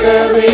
கொண்டாடவே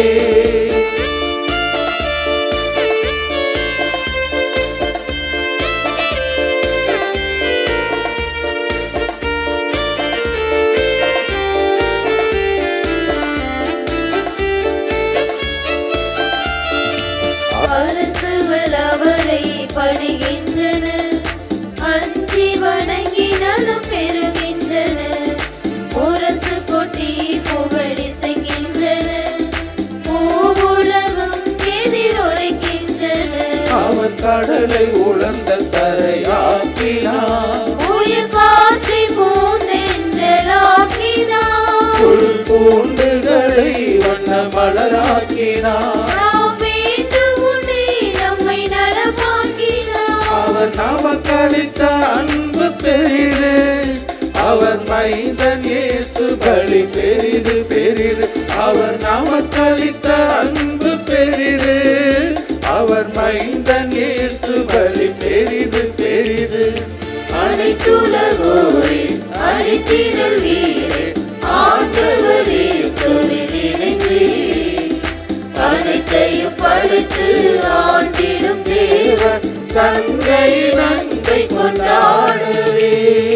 அரசுகள் அவரை பணிகின்றன அஞ்சி வணங்கி நலம் பெறுகின்றன முரசு கொட்டி புகழிசைக்கின்றன பூவுலகம் எதிரொலைக்கின்றன அவன் கடலை உழந்த தரையாக்கினான் உயிர் காற்றை பூந்தென்றலாக்கினார் புல் பூண்டுகளை வண்ண மலராக்கினான் நாம் வேண்டும் உன்னை நம்மை நலமாக்கினார் அவர் நமக்களித்த அன்பு பெரிது அவர் மைந்தன் இயேசு பலி பெரிது பெரிது அவர் நமக்களித்த அன்பு பெரிது அவர் மைந்தன் இயேசு பலி பெரிது பெரிது அனைத்துலகோரே அழைத்திரல் வீரே ஆண்டவரே சொல்லில் இணைந்து அனைத்தையும் படைத்து ஆண்டிடும் தேவன் தங்கை நன்மை கொண்டாடுவே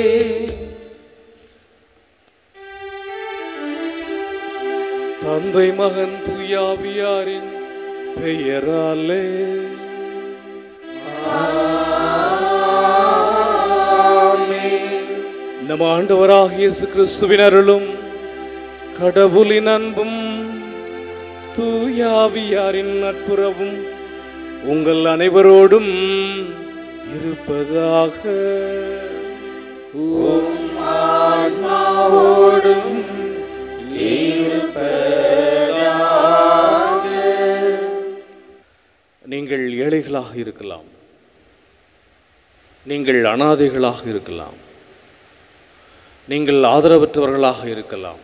தந்தை மகன் தூயாவியாரின் பெயராலே நம் ஆண்டவராகிய இயேசு கிறிஸ்துவின் அருளும் கடவுளின் அன்பும் தூயாவியாரின் நட்புறவும் உங்கள் அனைவரோடும் இருப்பதாக ஆன்மாவோடும் நீங்கள் ஏழைகளாக இருக்கலாம் நீங்கள் அனாதைகளாக இருக்கலாம் நீங்கள் ஆதரவற்றவர்களாக இருக்கலாம்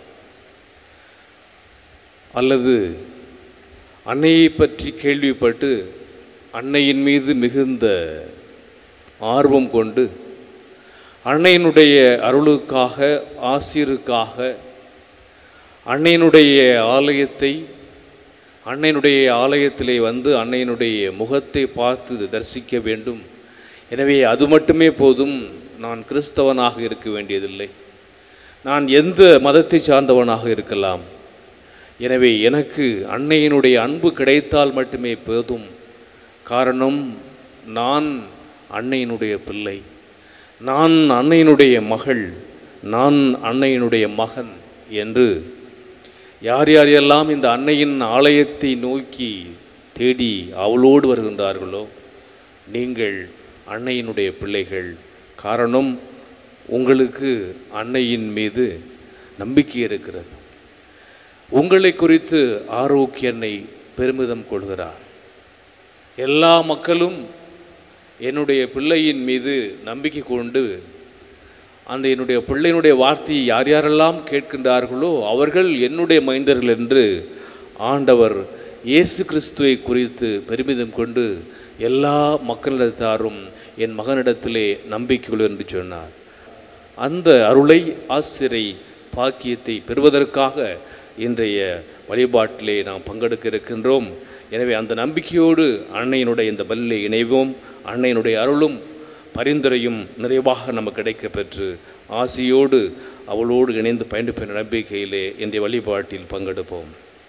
அல்லது அன்னையை பற்றி கேள்விப்பட்டு அன்னையின் மீது மிகுந்த ஆர்வம் கொண்டு அன்னையினுடைய அருளுக்காக ஆசிருக்காக அன்னையினுடைய ஆலயத்தை அன்னையினுடைய ஆலயத்திலே வந்து அன்னையினுடைய முகத்தை பார்த்து தரிசிக்க வேண்டும் எனவே அது மட்டுமே போதும் நான் கிறிஸ்தவனாக இருக்க வேண்டியதில்லை நான் எந்த மதத்தை சார்ந்தவனாக இருக்கலாம் எனவே எனக்கு அன்னையினுடைய அன்பு கிடைத்தால் மட்டுமே போதும் காரணம் நான் அன்னையினுடைய பிள்ளை நான் அன்னையினுடைய மகள் நான் அன்னையினுடைய மகன் என்று யார் யார் எல்லாம் இந்த அன்னையின் ஆலயத்தை நோக்கி தேடி அவளோடு வருகின்றார்களோ நீங்கள் அன்னையினுடைய பிள்ளைகள் காரணம் உங்களுக்கு அன்னையின் மீது நம்பிக்கை இருக்கிறது உங்களை குறித்து ஆரோக்கியனை பெருமிதம் கொள்கிறார் எல்லா மக்களும் என்னுடைய பிள்ளையின் மீது நம்பிக்கை கொண்டு அந்த என்னுடைய பிள்ளையினுடைய வார்த்தையை யார் யாரெல்லாம் கேட்கின்றார்களோ அவர்கள் என்னுடைய மைந்தர்கள் என்று ஆண்டவர் இயேசு கிறிஸ்துவை குறித்து பெருமிதம் கொண்டு எல்லா மக்களிடத்தாரும் என் மகனிடத்திலே நம்பிக்கை கொள் என்று சொன்னார் அந்த அருளை ஆசிரை பாக்கியத்தை பெறுவதற்காக இன்றைய வழிபாட்டிலே நாம் பங்கெடுக்க இருக்கின்றோம் எனவே அந்த நம்பிக்கையோடு அன்னையினுடைய இந்த பல்லை இணைவோம் அன்னையினுடைய அருளும் பரிந்துரையும் நிறைவாக நமக்கு கிடைக்கப் பெற்று ஆசியோடு அவளோடு இணைந்து பயணிப்பெற நம்பிக்கையிலே இன்றைய வழிபாட்டில் பங்கெடுப்போம்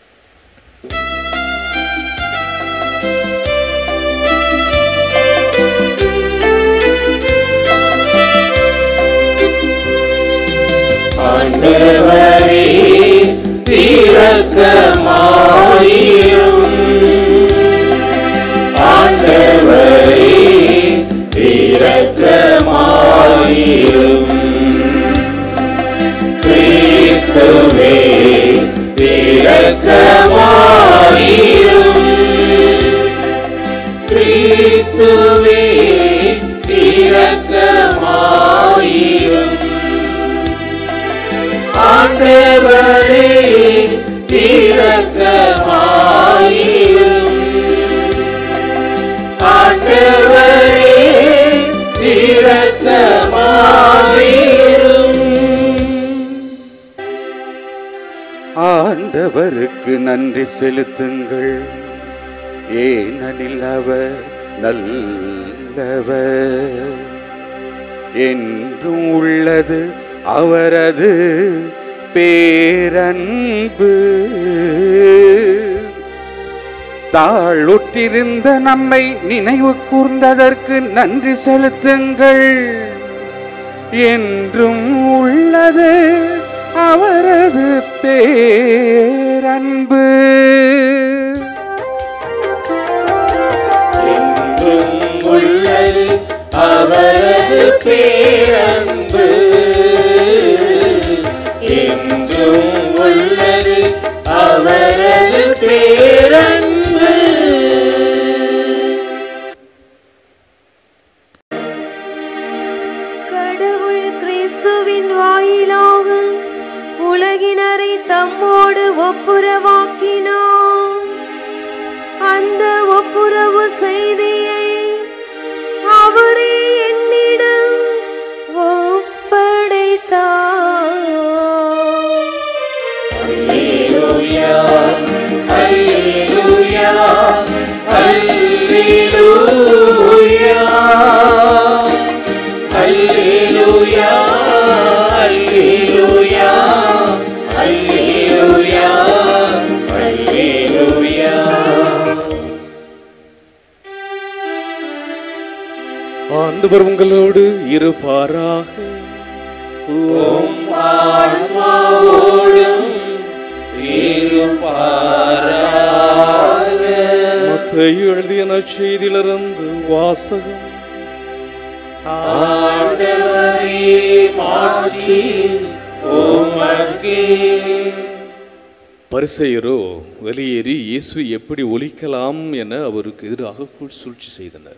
ஆண்டவரே இரக்கமாயிரும் ஆண்டவரே இரக்கமாயிரும் கிறிஸ்துவே இரக்கமாயிரும் கிறிஸ்துவே இரக்கமாயிரும் ஆண்டவரே இரக்கமாயிரும் ஆண்டவரே இரக்கமாயிரும் ஆண்டவரே ஆண்டவருக்கு நன்றி செலுத்துங்கள் ஏனெனில் அவர் நல்லவர் என்றும் உள்ளது அவரது பேரன்பு தாழுற்றிருந்த நம்மை நினைவு கூர்ந்ததற்கு நன்றி செலுத்துங்கள் என்றும் உள்ளது அவரது பேரன்பு என்றும் உள்ளது அவரது பேரன்பு என்றும் உள்ளது அவரது பேரன்பு கடவுள் கிறிஸ்துவின் வாயிலாக உலகினரை தம்மோடு ஒப்புரவாக்கினார் அந்த ஒப்புரவு செய்தியை அவரே என்னிடம் ஒப்படைத்தார் அல்லேலூயா அல்லேலூயா அல்லேலூயா அல்லேலூயா அல்லேலூயா அல்லேலூயா அல்லேலூயா ஆண்டவர் உங்களோடு இருப்பாராக உம் ஆன்மாவோடும் இருப்பாராக மத்தேயு எழுதிய நற்செய்தியிலிருந்து வாசகம் ஆண்டவரே மாட்சி உமக்கே பரிசெயரோ வெளியேறி இயேசு எப்படி ஒலிக்கலாம் என அவருக்கு எதிராக கூ- சூழ்ச்சி செய்தனர்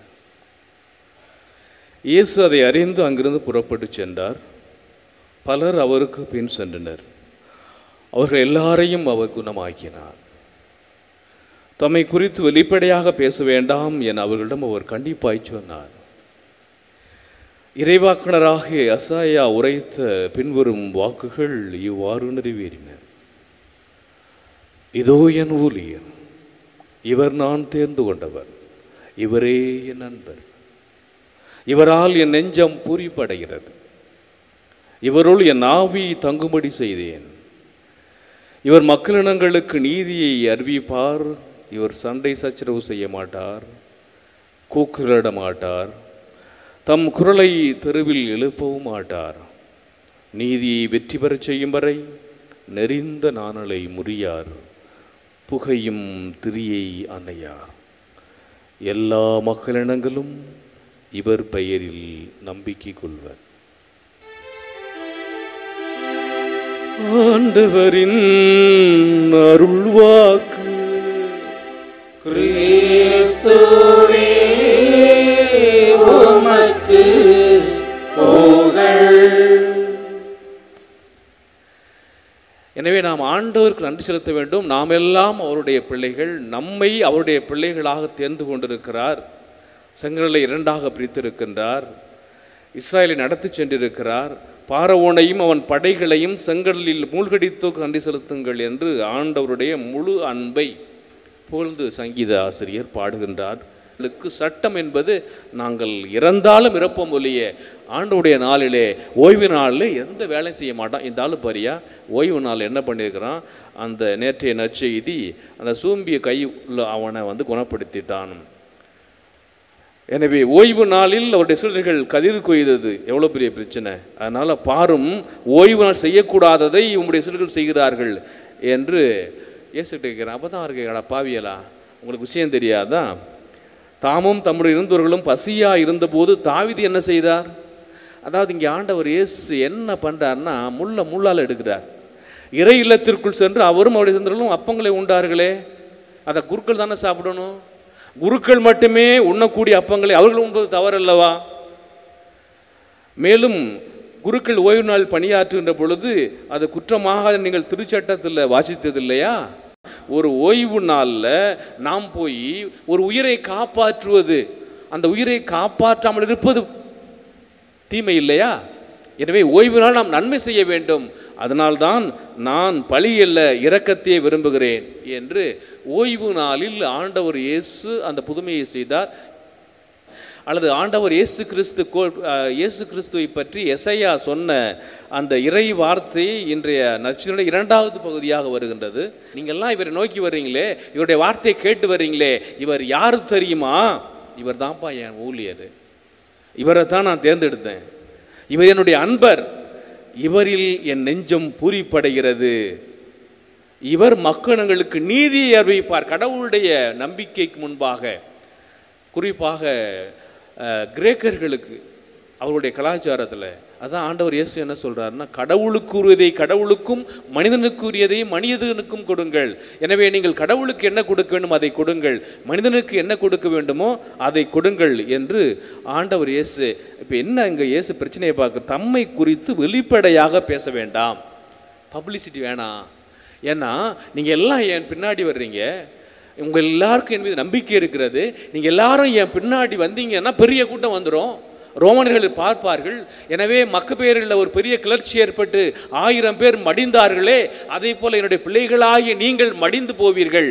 இயேசு அதை அறிந்து அங்கிருந்து புறப்பட்டு சென்றார் பலர் அவருக்கு பின் சென்றனர் அவர்கள் எல்லாரையும் அவர் குணமாக்கினார் தம்மை குறித்து வெளிப்படையாக பேச வேண்டாம் என அவர்களிடம் அவர் கண்டிப்பாய் சொன்னார் இறைவாக்குனராகிய அசாயா உரைத்த பின்வரும் வாக்குகள் இவ்வாறு நிறைவேறின இதோ என் ஊழியர் இவர் நான் தேர்ந்து கொண்டவர் இவரே என் நண்பர் இவரால் என் நெஞ்சம் பூரிப்படைகிறது இவருள் என் ஆவி தங்கும்படி செய்தேன் இவர் மக்களினங்களுக்கு நீதியை அறிவிப்பார் இவர் சண்டை சச்சரவு செய்ய மாட்டார் கூக்குரலிட மாட்டார் தம் குரலை தெருவில் எழுப்பவும் மாட்டார் நீதியை வெற்றி பெறச் செய்யும் வரை நெறிந்த நாணலை முறியார் புகையும் திரியை அணையார் எல்லா மக்களினங்களும் இவர் பெயரில் நம்பிக்கை கொள்வர் ஆண்டவரின் அருள்வாக்கு கிறிஸ்துவே உமக்கு புகழ் எனவே நாம் ஆண்டவருக்கு நன்றி செலுத்த வேண்டும் நாம் எல்லாம் அவருடைய பிள்ளைகள் நம்மை அவருடைய பிள்ளைகளாக தேர்ந்து கொண்டிருக்கிறார் செங்கடலை இரண்டாக பிரித்திருக்கின்றார் இஸ்ராயலை நடத்தி சென்றிருக்கிறார் பாரவோனையும் அவன் படைகளையும் செங்கடலில் மூழ்கடித்து நன்றி செலுத்துங்கள் என்று ஆண்டவருடைய முழு அன்பை புகழ்ந்து சங்கீத ஆசிரியர் பாடுகின்றார் ளுக்கு சட்டம் என்பது நாங்கள் இறந்தாலும் இறப்போம் ஒழிய ஆண்டவுடைய நாளிலே ஓய்வு நாளில் எந்த வேலையும் செய்ய மாட்டோம் இந்த ஆளு பாரியா ஓய்வு நாள் என்ன பண்ணியிருக்கிறான் அந்த நேற்றைய நற்செய்தி அந்த சூம்பிய கை உள்ள அவனை வந்து குணப்படுத்திட்டான் எனவே ஓய்வு நாளில் அவருடைய சீடர்கள் கதிர் கொய்தது எவ்வளோ பெரிய பிரச்சனை அதனால் பாரும் ஓய்வு நாள் செய்யக்கூடாததை உங்களுடைய சீடர்கள் செய்கிறார்கள் என்று இயேசுகிட்ட கேட்குறேன் அப்போ தான் அவர் கேட்குறா பாவியலா உங்களுக்கு விஷயம் தெரியாதா தாமும் தம்முடைய இருந்தவர்களும் பசியா இருந்தபோது தாவீது என்ன செய்தார் அதாவது இங்கே ஆண்டவர் இயேசு என்ன பண்ணுறாருன்னா முள்ள முள்ளால் எடுக்கிறார் இறை இல்லத்திற்குள் சென்று அவரும் அவருடைய இருந்தவர்களும் அப்பங்களை உண்டார்களே அதை குருக்கள் தானே சாப்பிடணும் குருக்கள் மட்டுமே உண்ணக்கூடிய அப்பங்களை அவர்கள் உண்பது தவறல்லவா மேலும் குருக்கள் ஓய்வு நாள் பணியாற்றுகின்ற பொழுது அது குற்றமாக நீங்கள் திருச்சட்டத்தில் வாசித்தது இல்லையா ஒரு ஓய்வு நாளில் நாம் போய் ஒரு உயிரை காப்பாற்றுவது அந்த உயிரை காப்பாற்றாமல் இருப்பது தீமை இல்லையா எனவே ஓய்வு நாள் நாம் நன்மை செய்ய வேண்டும் அதனால்தான் நான் பழி அல்ல இரக்கத்தையே விரும்புகிறேன் என்று ஓய்வு நாளில் ஆண்டவர் இயேசு அந்த புதுமையை செய்தார் அல்லது ஆண்டவர் இயேசு கிறிஸ்து கோ- அஹ், இயேசு கிறிஸ்துவை பற்றி எசையா சொன்ன அந்த இறை வார்த்தை இன்றைய நச்சினுடைய இரண்டாவது பகுதியாக வருகின்றது நீங்கள்லாம் இவரை நோக்கி வர்றீங்களே இவருடைய வார்த்தையை கேட்டு வர்றீங்களே இவர் யாரு தெரியுமா இவர் தான்ப்பா என் ஊழியர் இவரை தான் நான் தேர்ந்தெடுத்தேன் இவர் என்னுடைய அன்பர் இவரில் என் நெஞ்சம் பூரிப்படைகிறது இவர் மக்களுங்களுக்கு நீதியை அறிவிப்பார் கடவுளுடைய நம்பிக்கைக்கு முன்பாக குறிப்பாக அஹ், கிரேக்கர்களுக்கு அவருடைய கலாச்சாரத்தில் அதான் ஆண்டவர் இயேசு என்ன சொல்றாருன்னா கடவுளுக்குரியதை கடவுளுக்கும் மனிதனுக்குரியதை மனிதனுக்கும் கொடுங்கள் எனவே நீங்கள் கடவுளுக்கு என்ன கொடுக்க வேண்டும் அதை கொடுங்கள் மனிதனுக்கு என்ன கொடுக்க வேண்டுமோ அதை கொடுங்கள் என்று ஆண்டவர் இயேசு இப்போ என்ன இங்கே இயேசு பிரச்சனையை பார்க்க தம்மை குறித்து வெளிப்படையாக பேச வேண்டாம் பப்ளிசிட்டி வேணாம் ஏன்னா நீங்கள் எல்லாம் என் பின்னாடி வர்றீங்க உங்கள் எல்லாருக்கும் என் மீது நம்பிக்கை இருக்கிறது நீங்கள் எல்லாரும் என் பின்னாடி வந்தீங்கன்னா பெரிய கூட்டம் வந்துடும் ரோமர்கள் பார்ப்பார்கள் எனவே மக்க பேரில் ஒரு பெரிய கிளர்ச்சி ஏற்பட்டு ஆயிரம் பேர் மடிந்தார்களே அதே போல் என்னுடைய பிள்ளைகளாகிய நீங்கள் மடிந்து போவீர்கள்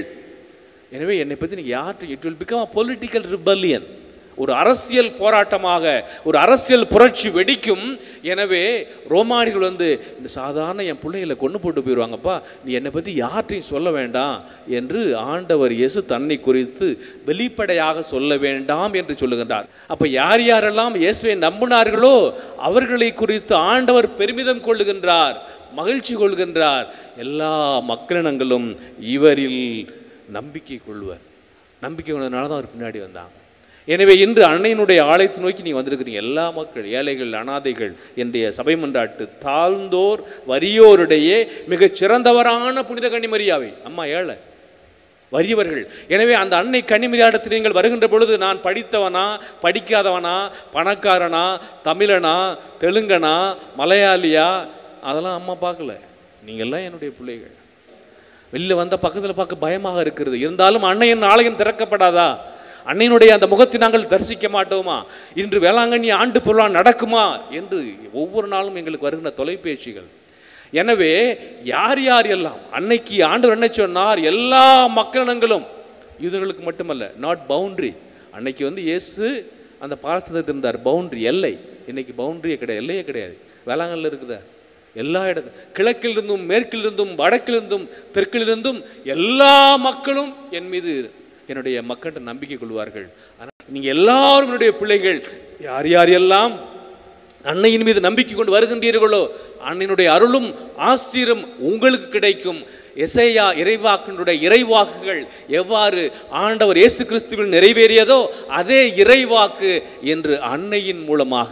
எனவே என்னை பற்றி நீங்கள் யார்கிட்ட it will become a political rebellion ஒரு அரசியல் போராட்டமாக ஒரு அரசியல் புரட்சி வெடிக்கும் எனவே ரோமானிகள் வந்து இந்த சாதாரண என் பிள்ளைகளை கொண்டு போட்டு போயிடுவாங்கப்பா நீ என்னை பற்றி யார்ட்டையும் சொல்ல வேண்டாம் என்று ஆண்டவர் இயேசு தன்னை குறித்து வெளிப்படையாக சொல்ல வேண்டாம் என்று சொல்லுகின்றார் அப்போ யார் யாரெல்லாம் இயேசுவை நம்பினார்களோ அவர்களை குறித்து ஆண்டவர் பெருமிதம் கொள்ளுகின்றார் மகிழ்ச்சி கொள்கின்றார் எல்லா மக்களினங்களும் இவரில் நம்பிக்கை கொள்வர் நம்பிக்கை கொண்டதுனால தான் அவர் பின்னாடி வந்தாங்க எனவே இன்று அன்னையினுடைய ஆலயத்தை நோக்கி நீங்க வந்திருக்கிறீங்க எல்லா மக்கள் ஏழைகள் அனாதைகள் என்னுடைய சபை மன்றாட்டு தாழ்ந்தோர் வறியோருடைய மிகச் சிறந்தவரான புனித கன்னிமரியாவை அம்மா ஏழை வறியவர்கள் எனவே அந்த அன்னை கன்னிமரியாடத்தில் நீங்கள் வருகின்ற பொழுது நான் படித்தவனா படிக்காதவனா பணக்காரனா தமிழனா தெலுங்கனா மலையாளியா அதெல்லாம் அம்மா பார்க்கல நீங்கள்லாம் என்னுடைய பிள்ளைகள் வெளியில் வந்த பக்கத்தில் பார்க்க பயமாக இருக்கிறது இருந்தாலும் அன்னையின் ஆலயம் திறக்கப்படாதா அன்னையினுடைய அந்த முகத்தை நாங்கள் தரிசிக்க மாட்டோமா இன்று வேளாங்கண்ணி ஆண்டு பொருளா நடக்குமா என்று ஒவ்வொரு நாளும் எங்களுக்கு வருகின்ற தொலைபேசிகள் எனவே யார் யார் எல்லாம் அன்னைக்கு ஆண்டவர் என்ன சொன்னார் எல்லா மக்களினங்களும் யூதர்களுக்கு மட்டுமல்ல நாட் பவுண்டரி அன்னைக்கு வந்து இயேசு அந்த பாலஸ்தீனத்தில் இருந்தார் பவுண்டரி எல்லை இன்னைக்கு பவுண்டரியே கிடையாது எல்லையே கிடையாது வேளாங்கல்ல இருக்கிறார் எல்லா இடத்து கிழக்கிலிருந்தும் மேற்கிலிருந்தும் வடக்கிலிருந்தும் தெற்கிலிருந்தும் எல்லா மக்களும் என் மீது என்னுடைய மக்கள்கிட்ட நம்பிக்கை கொள்வார்கள் ஆனால் நீங்க எல்லாரும் என்னுடைய பிள்ளைகள் யார் யார் எல்லாம் அன்னையின் மீது நம்பிக்கை கொண்டு வருகின்றீர்களோ அன்னையினுடைய அருளும் ஆசீரும் உங்களுக்கு கிடைக்கும் எசையா இறைவாக்கினுடைய இறைவாக்குகள் எவ்வாறு ஆண்டவர் இயேசு கிறிஸ்துவில் நிறைவேறியதோ அதே இறைவாக்கு என்று அன்னையின் மூலமாக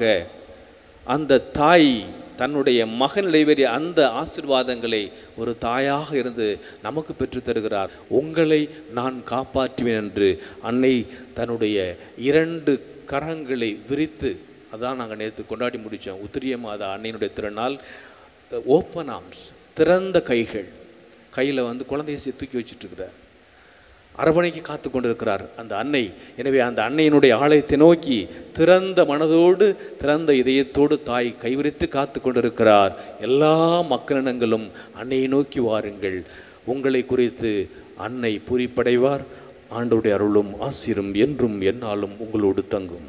அந்த தாய் தன்னுடைய மகன் நிறைவேறிய அந்த ஆசிர்வாதங்களை ஒரு தாயாக இருந்து நமக்கு பெற்றுத் தருகிறார் உங்களை நான் காப்பாற்றுவேன் என்று அன்னை தன்னுடைய இரண்டு கரங்களை விரித்து அதான் நாங்கள் நேற்று கொண்டாடி முடித்தோம் உத்திரிய மாதா அன்னையினுடைய திருநாள் ஓப்பன் ஆர்ம்ஸ் திறந்த கைகள் கையில் வந்து குழந்தைய தூக்கி வச்சுட்டு இருக்கிறார் அரவணைக்கு காத்து கொண்டிருக்கிறார் அந்த அன்னை எனவே அந்த அன்னையினுடைய ஆலயத்தை நோக்கி திறந்த மனதோடு திறந்த இதயத்தோடு தாய் கைவிரித்து காத்து கொண்டிருக்கிறார் எல்லா மக்களினங்களும் அன்னையை நோக்கி வாருங்கள் உங்களை குறித்து அன்னை பூரிப்படைவார் ஆண்டவருடைய அருளும் ஆசிரும் என்றும் எந்நாளும் உங்களோடு தங்கும்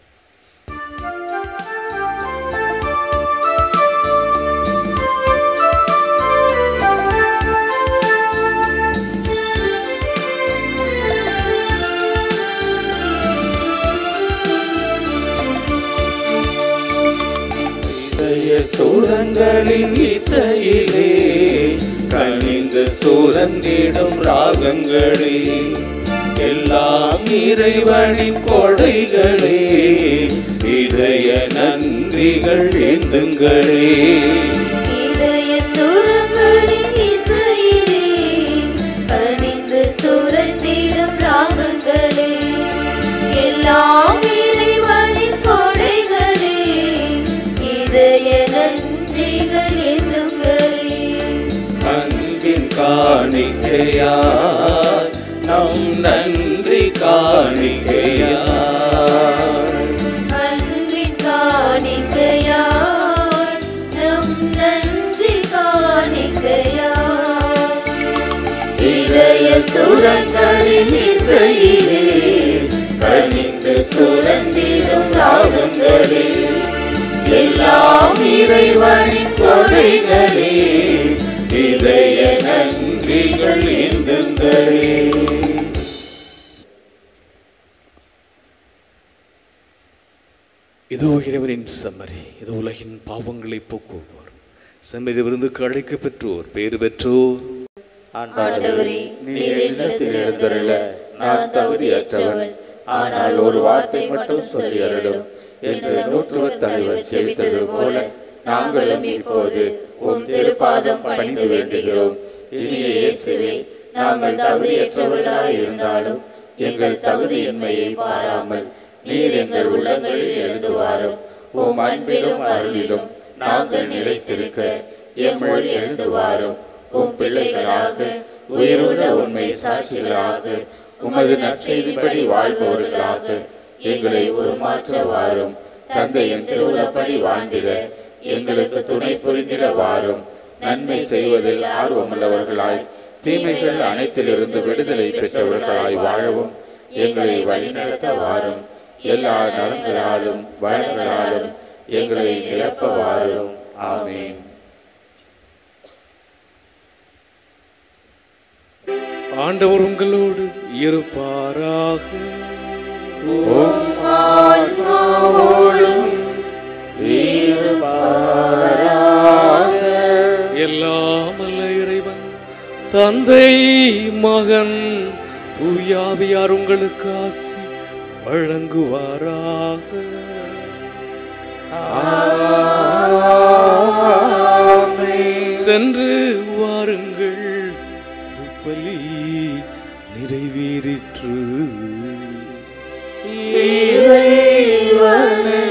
இதய சுரங்களின் இசையிலே கனிந்து சுரந்திடும் ராகங்களே எல்லாம் இறைவனின் கொடைகளே இதய நன்றிகள் ஏந்துங்களே இதய சுரங்களின் இசையிலே கனிந்து சுரந்திடும் ராகங்களே எல்லாம் இறைவனின் கொடைகளே இதய நன்றிகள் எண்ணுங்களே அன்பின் காணிக்கையாய் நம் நன்றி காணிக்கையாய் அன்பின் காணிக்கையாய் சுரங்களின் இசையிலே கனிந்து சுரந்திடும் ராகங்களே எல்லாம் இறைவனின் கொடைகளே இதய நன்றிகள் இந்துங்களே இதோ இறைவனின் செம்மறி இது உலகின் பாவங்களை போக்குவார் செம்மறி விருந்துக்கு அழைக்க பெற்றோர் பேறு பெற்றோர் ஆண்டவரே நீர் இல்லத்தில் எழுந்தருள நான் தகுதியற்றவன் ஆனால் ஒரு வார்த்தை மட்டும் சொல்லி அருளும் என்று நூற்றுவர் தலைவர் செவித்தது போல நாங்களும் இப்போது உம் திருப்பாதம் பணிந்து வேண்டுகிறோம் இனிய இயேசுவே நாங்கள் தகுதியற்றவர்களாய் இருந்தாலும் எங்கள் தகுதியின்மையை பாராமல் நீர் எங்கள் உள்ளங்களில் எழுந்துவாரும் உம் அன்பிலும் அருளிலும் நாங்கள் நிலைத்திருக்க எம்முள் எழுந்துவாரும் உம் பிள்ளைகளாக உயிருள்ள உண்மை சாட்சிகளாக உமது நற்செய்திப்படி வாழ்பவர்களாக எங்களை உருமாற்ற வாரும் தந்தையின் திருவுளப்படி வாழ்ந்திட எங்களுக்கு துணை புரிந்திட வாரும் நன்மை செய்வதில் ஆர்வமுள்ளவர்களாய் தீமைகள் அனைத்திலிருந்து விடுதலை பெற்றவர்களாய் வாழவும் எங்களை வழிநடத்த வாரும் எல்லா நலங்களாலும் வளங்களாலும் எங்களை நிரப்ப வாரும் ஆமென் ஆண்டவர் உங்களோடு இருப்பாராக ஆன்மாவோடும் இருப்பாராக. எல்லாம் அல்ல இறைவன் தந்தை மகன் தூயாவியார் உங்களுக்கு ஆசி வழங்குவாராக ஆமென். சென்று வாருங்கள் திருப்பலி நிறைவேறிற்று இறைவனே